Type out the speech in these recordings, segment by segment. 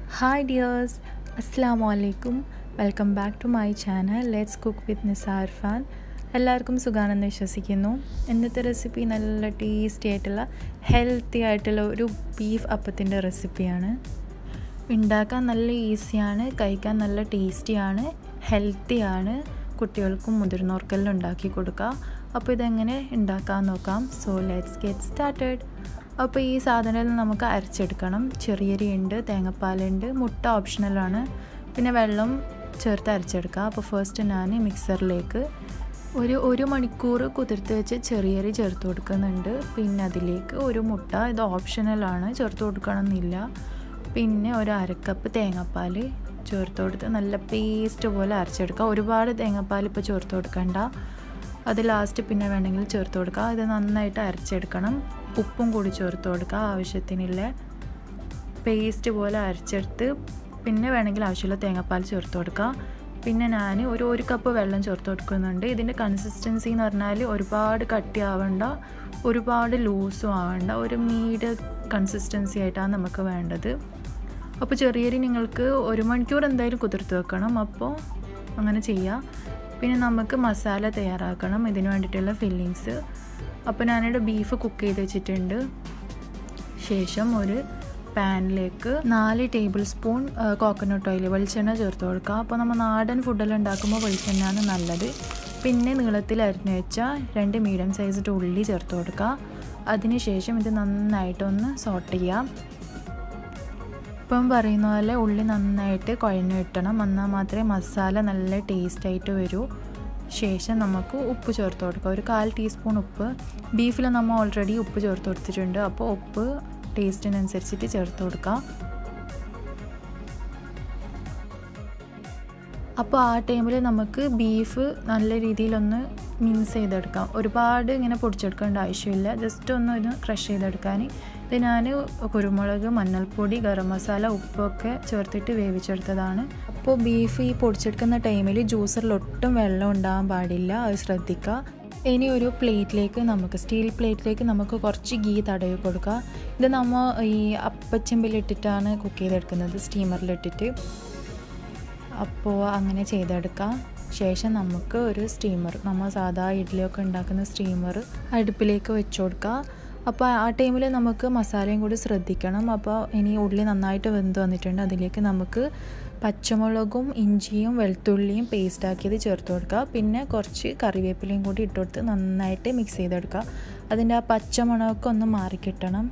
hi dears അസ്സാം വലൈക്കും welcome back to my channel let's cook with Nisar fan എല്ലാവർക്കും സുഖാണെന്ന് വിശ്വസിക്കുന്നു ഇന്നത്തെ റെസിപ്പി നല്ല ടേസ്റ്റി ആയിട്ടുള്ള ഹെൽത്തി ആയിട്ടുള്ള ഒരു ബീഫ് അപ്പത്തിൻ്റെ റെസിപ്പിയാണ് ഉണ്ടാക്കാൻ നല്ല ഈസിയാണ് കഴിക്കാൻ നല്ല ടേസ്റ്റിയാണ് ഹെൽത്തിയാണ് കുട്ടികൾക്കും മുതിർന്നവർക്കെല്ലാം ഉണ്ടാക്കി കൊടുക്കുക അപ്പോൾ ഇതെങ്ങനെ ഉണ്ടാക്കാൻ നോക്കാം സോ ലെറ്റ്സ് ഗെറ്റ് സ്റ്റാർട്ടഡ് അപ്പോൾ ഈ സാധനം നമുക്ക് അരച്ചെടുക്കണം ചെറിയരി ഉണ്ട് തേങ്ങാപ്പാലുണ്ട് മുട്ട ഓപ്ഷണലാണ് പിന്നെ വെള്ളം ചേർത്ത് അരച്ചെടുക്കുക അപ്പോൾ ഫസ്റ്റ് ഞാൻ മിക്സറിലേക്ക് ഒരു ഒരു മണിക്കൂർ കുതിർത്ത് വെച്ച് ചെറിയരി ചേർത്ത് കൊടുക്കുന്നുണ്ട് പിന്നെ അതിലേക്ക് ഒരു മുട്ട ഇത് ഓപ്ഷണലാണ് ചേർത്ത് കൊടുക്കണമെന്നില്ല പിന്നെ ഒരു അരക്കപ്പ് തേങ്ങാപ്പാൽ ചേർത്ത് കൊടുത്ത് നല്ല പേസ്റ്റ് പോലെ അരച്ചെടുക്കുക ഒരുപാട് തേങ്ങാപ്പാൽ ഇപ്പോൾ ചേർത്ത് കൊടുക്കണ്ട അത് ലാസ്റ്റ് പിന്നെ വേണമെങ്കിൽ ചേർത്ത് കൊടുക്കുക ഇത് നന്നായിട്ട് അരച്ചെടുക്കണം ഉപ്പും കൂടി ചേർത്ത് കൊടുക്കുക ആവശ്യത്തിനുള്ള പേസ്റ്റ് പോലെ അരച്ചെടുത്ത് പിന്നെ വേണമെങ്കിൽ ആവശ്യമുള്ള തേങ്ങാപ്പാൽ ചേർത്ത് കൊടുക്കുക പിന്നെ ഞാൻ ഒരു ഒരു കപ്പ് വെള്ളം ചേർത്ത് കൊടുക്കുന്നുണ്ട് ഇതിൻ്റെ കൺസിസ്റ്റൻസി എന്ന് പറഞ്ഞാൽ ഒരുപാട് കട്ടിയാവണ്ട ഒരുപാട് ലൂസും ആവണ്ട ഒരു മീഡിയം കൺസിസ്റ്റൻസി ആയിട്ടാണ് നമുക്ക് വേണ്ടത് അപ്പോൾ ചെറിയരി നിങ്ങൾക്ക് ഒരു മണിക്കൂർ എന്തായാലും കുതിർത്ത് വെക്കണം അപ്പോൾ അങ്ങനെ ചെയ്യാം പിന്നെ നമുക്ക് മസാല തയ്യാറാക്കണം ഇതിന് വേണ്ടിയിട്ടുള്ള ഫില്ലിങ്സ് അപ്പോൾ ഞാനിവിടെ ബീഫ് കുക്ക് ചെയ്ത് വെച്ചിട്ടുണ്ട് ശേഷം ഒരു പാനിലേക്ക് നാല് ടേബിൾ സ്പൂൺ കോക്കനട്ട് ഓയിൽ വെളിച്ചെണ്ണ ചേർത്ത് കൊടുക്കുക അപ്പോൾ നമ്മൾ നാടൻ ഫുഡെല്ലാം ഉണ്ടാക്കുമ്പോൾ വെളിച്ചെണ്ണയാണ് നല്ലത് പിന്നെ നീളത്തിൽ അരിഞ്ഞു വെച്ച രണ്ട് മീഡിയം സൈസിൻ്റെ ഉള്ളി ചേർത്ത് കൊടുക്കുക അതിനുശേഷം ഇത് നന്നായിട്ടൊന്ന് സോട്ട് ചെയ്യാം ഇപ്പം പറയുന്ന പോലെ ഉള്ളി നന്നായിട്ട് കുഴഞ്ഞു കിട്ടണം എന്നാൽ മാത്രമേ മസാല നല്ല ടേസ്റ്റായിട്ട് വരൂ ശേഷം നമുക്ക് ഉപ്പ് ചേർത്ത് കൊടുക്കുക ഒരു കാൽ ടീസ്പൂൺ ഉപ്പ് ബീഫിൽ നമ്മൾ ഓൾറെഡി ഉപ്പ് ചേർത്ത് കൊടുത്തിട്ടുണ്ട് അപ്പോൾ ഉപ്പ് ടേസ്റ്റിനനുസരിച്ചിട്ട് ചേർത്ത് കൊടുക്കുക അപ്പോൾ ആ ടൈമിൽ നമുക്ക് ബീഫ് നല്ല രീതിയിലൊന്ന് മിൻസ് ചെയ്തെടുക്കാം ഒരുപാട് ഇങ്ങനെ പൊടിച്ചെടുക്കേണ്ട ആവശ്യമില്ല ജസ്റ്റ് ഒന്ന് ഇത് ക്രഷ് ചെയ്തെടുക്കാൻ ഇത് ഞാൻ കുരുമുളക് മഞ്ഞൾപ്പൊടി ഗരം മസാല ഉപ്പൊക്കെ ചേർത്തിട്ട് വേവിച്ചെടുത്തതാണ് അപ്പോൾ ബീഫ് ഈ പൊടിച്ചെടുക്കുന്ന ടൈമിൽ ജ്യൂസറിൽ ഒട്ടും വെള്ളം ഉണ്ടാകാൻ പാടില്ല അത് ശ്രദ്ധിക്കുക ഇനി ഒരു പ്ലേറ്റിലേക്ക് നമുക്ക് സ്റ്റീൽ പ്ലേറ്റിലേക്ക് നമുക്ക് കുറച്ച് ഗീ തടവി കൊടുക്കുക ഇത് നമ്മൾ ഈ അപ്പച്ചെമ്പിലിട്ടിട്ടാണ് കുക്ക് ചെയ്തെടുക്കുന്നത് സ്റ്റീമറിലിട്ടിട്ട് അപ്പോൾ അങ്ങനെ ചെയ്തെടുക്കാം ശേഷം നമുക്ക് ഒരു സ്റ്റീമർ നമ്മൾ സാധാ ഇഡ്ഡലിയൊക്കെ ഉണ്ടാക്കുന്ന സ്റ്റീമർ അടുപ്പിലേക്ക് വെച്ച് കൊടുക്കുക അപ്പോൾ ആ ടൈമിൽ നമുക്ക് മസാലയും കൂടി ശ്രദ്ധിക്കണം അപ്പോൾ ഇനി ഉള്ളി നന്നായിട്ട് വെന്ത് വന്നിട്ടുണ്ട് അതിലേക്ക് നമുക്ക് പച്ചമുളകും ഇഞ്ചിയും വെളുത്തുള്ളിയും പേസ്റ്റ് ആക്കിയത് ചേർത്ത് കൊടുക്കുക പിന്നെ കുറച്ച് കറിവേപ്പിലയും കൂടി ഇട്ട് കൊടുത്ത് നന്നായിട്ട് മിക്സ് ചെയ്തെടുക്കുക അതിൻ്റെ ആ പച്ചമുളകൊക്കെ ഒന്ന് മാറിക്കിട്ടണം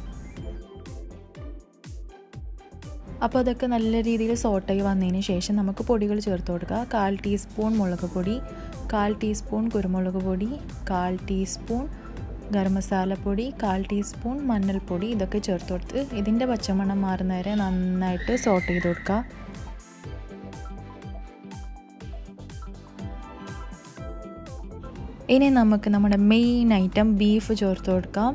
അപ്പോൾ അതൊക്കെ നല്ല രീതിയിൽ സോട്ടായി വന്നതിന് ശേഷം നമുക്ക് പൊടികൾ ചേർത്ത് കൊടുക്കുക കാൽ ടീസ്പൂൺ മുളക് പൊടി കാൽ ടീസ്പൂൺ കുരുമുളക് പൊടി കാൽ ടീസ്പൂൺ ഗരം മസാലപ്പൊടി കാൽ ടീസ്പൂൺ മഞ്ഞൾപ്പൊടി ഇതൊക്കെ ചേർത്ത് കൊടുത്ത് ഇതിൻ്റെ പച്ചമണം മാറുന്ന വരെ നന്നായിട്ട് സോട്ട് ചെയ്ത് കൊടുക്കുക ഇനി നമുക്ക് നമ്മുടെ മെയിൻ ഐറ്റം ബീഫ് ചേർത്ത് കൊടുക്കാം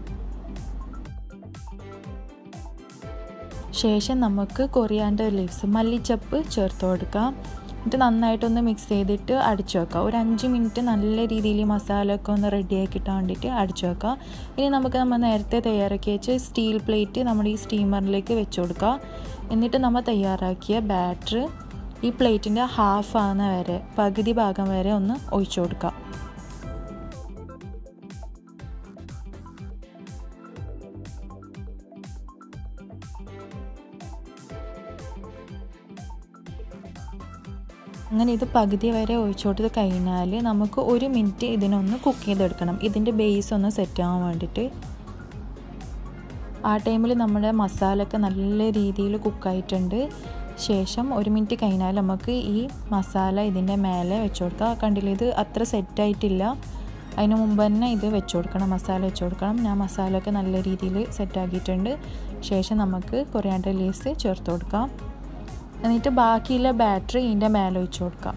ശേഷം നമുക്ക് കൊറിയാണ്ടർ ലീവ്സ് മല്ലിച്ചപ്പ് ചേർത്ത് കൊടുക്കാം എന്നിട്ട് നന്നായിട്ടൊന്ന് മിക്സ് ചെയ്തിട്ട് അടിച്ചു വെക്കാം ഒരു അഞ്ച് മിനിറ്റ് നല്ല രീതിയിൽ മസാല ഒക്കെ ഒന്ന് റെഡിയാക്കി കിട്ടാൻ വേണ്ടിയിട്ട് അടിച്ചു വെക്കാം ഇനി നമുക്ക് നമ്മൾ നേരത്തെ തയ്യാറാക്കി വെച്ച് സ്റ്റീൽ പ്ലേറ്റ് നമ്മുടെ ഈ സ്റ്റീമറിലേക്ക് വെച്ച് കൊടുക്കുക എന്നിട്ട് നമ്മൾ തയ്യാറാക്കിയ ബാറ്റർ ഈ പ്ലേറ്റിൻ്റെ ഹാഫ് ആകുന്ന വരെ പകുതി ഭാഗം വരെ ഒന്ന് ഒഴിച്ചു കൊടുക്കുക അങ്ങനെ ഇത് പകുതി വരെ ഒഴിച്ചു കൊടുത്ത് കഴിഞ്ഞാൽ നമുക്ക് ഒരു മിനിറ്റ് ഇതിനൊന്ന് കുക്ക് ചെയ്തെടുക്കണം ഇതിൻ്റെ ബേസ് ഒന്ന് സെറ്റ് ആവാൻ വേണ്ടിയിട്ട് ആ ടൈമിൽ നമ്മുടെ മസാല ഒക്കെ നല്ല രീതിയിൽ കുക്കായിട്ടുണ്ട് ശേഷം ഒരു മിനിറ്റ് കഴിഞ്ഞാൽ നമുക്ക് ഈ മസാല ഇതിൻ്റെ മേലെ വെച്ച് കൊടുക്കാം കണ്ടില്ല ഇത് അത്ര സെറ്റായിട്ടില്ല അതിന് മുമ്പ് തന്നെ ഇത് വെച്ച് കൊടുക്കണം മസാല വെച്ച് കൊടുക്കണം ഞാൻ മസാല ഒക്കെ നല്ല രീതിയിൽ സെറ്റാക്കിയിട്ടുണ്ട് ശേഷം നമുക്ക് കൊറിയാണ്ടർ ലീവ്സ് ചേർത്ത് കൊടുക്കാം എന്നിട്ട് ബാക്കിയുള്ള ബാറ്ററി ഇതിൻ്റെ മേലെ ഒഴിച്ച് കൊടുക്കാം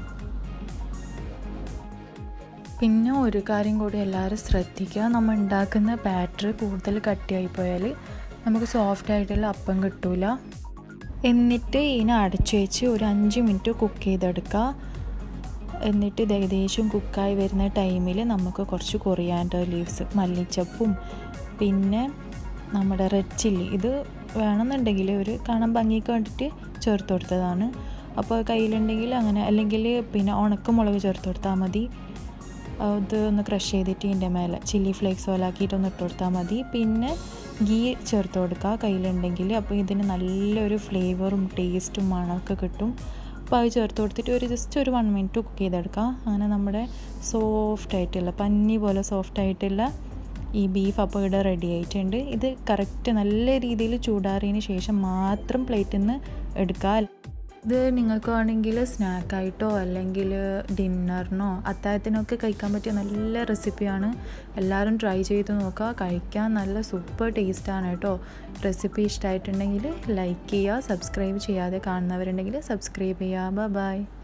പിന്നെ ഒരു കാര്യം കൂടി എല്ലാവരും ശ്രദ്ധിക്കുക നമ്മൾ ഉണ്ടാക്കുന്ന ബാറ്ററി കൂടുതൽ കട്ടിയായി പോയാൽ നമുക്ക് സോഫ്റ്റ് ആയിട്ടുള്ള അപ്പം കിട്ടൂല എന്നിട്ട് ഇതിനെ അടച്ചു വെച്ച് ഒരു അഞ്ച് മിനിറ്റ് കുക്ക് ചെയ്തെടുക്കുക എന്നിട്ട് ഇത് ഏകദേശം കുക്കായി വരുന്ന ടൈമിൽ നമുക്ക് കുറച്ച് കൊറിയാൻഡർ ലീവ്സ് മല്ലിച്ചപ്പും പിന്നെ നമ്മുടെ റെഡ് ചില്ലി ഇത് വേണമെന്നുണ്ടെങ്കിൽ ഒരു കാണാൻ ഭംഗിക്ക് വേണ്ടിയിട്ട് ചേർത്ത് കൊടുത്തതാണ് അപ്പോൾ കയ്യിലുണ്ടെങ്കിൽ അങ്ങനെ അല്ലെങ്കിൽ പിന്നെ ഉണക്കമുളക് ചേർത്ത് കൊടുത്താൽ മതി അത് ഒന്ന് ക്രഷ് ചെയ്തിട്ട് ഇതിൻ്റെ മേലെ ചില്ലി ഫ്ലേക്സ് പോലെ ആക്കിയിട്ടൊന്ന് ഇട്ട് കൊടുത്താൽ മതി പിന്നെ ഗീ ചേർത്ത് കൊടുക്കുക കയ്യിലുണ്ടെങ്കിൽ അപ്പോൾ ഇതിന് നല്ലൊരു ഫ്ലേവറും ടേസ്റ്റും മണമൊക്കെ കിട്ടും അപ്പോൾ അത് ചേർത്ത് കൊടുത്തിട്ട് ഒരു ജസ്റ്റ് ഒരു വൺ മിനിറ്റ് കുക്ക് ചെയ്തെടുക്കാം അങ്ങനെ നമ്മുടെ സോഫ്റ്റ് ആയിട്ടുള്ള പഞ്ഞി പോലെ സോഫ്റ്റ് ആയിട്ടുള്ള ഈ ബീഫ് അപ്പോൾ ഇവിടെ റെഡി ആയിട്ടുണ്ട് ഇത് കറക്റ്റ് നല്ല രീതിയിൽ ചൂടാറിയതിന് ശേഷം മാത്രം പ്ലേറ്റിൽ നിന്ന് എടുക്കുക ഇത് നിങ്ങൾക്ക് വേണമെങ്കിൽ സ്നാക്കായിട്ടോ അല്ലെങ്കിൽ ഡിന്നറിനോ അത്താഴത്തിനൊക്കെ കഴിക്കാൻ പറ്റിയ നല്ല റെസിപ്പിയാണ് എല്ലാവരും ട്രൈ ചെയ്ത് നോക്കുക കഴിക്കാൻ നല്ല സൂപ്പർ ടേസ്റ്റാണ് കേട്ടോ റെസിപ്പി ഇഷ്ടമായിട്ടുണ്ടെങ്കിൽ ലൈക്ക് ചെയ്യുക സബ്സ്ക്രൈബ് ചെയ്യാതെ കാണുന്നവരുണ്ടെങ്കിൽ സബ്സ്ക്രൈബ് ചെയ്യുക ബൈ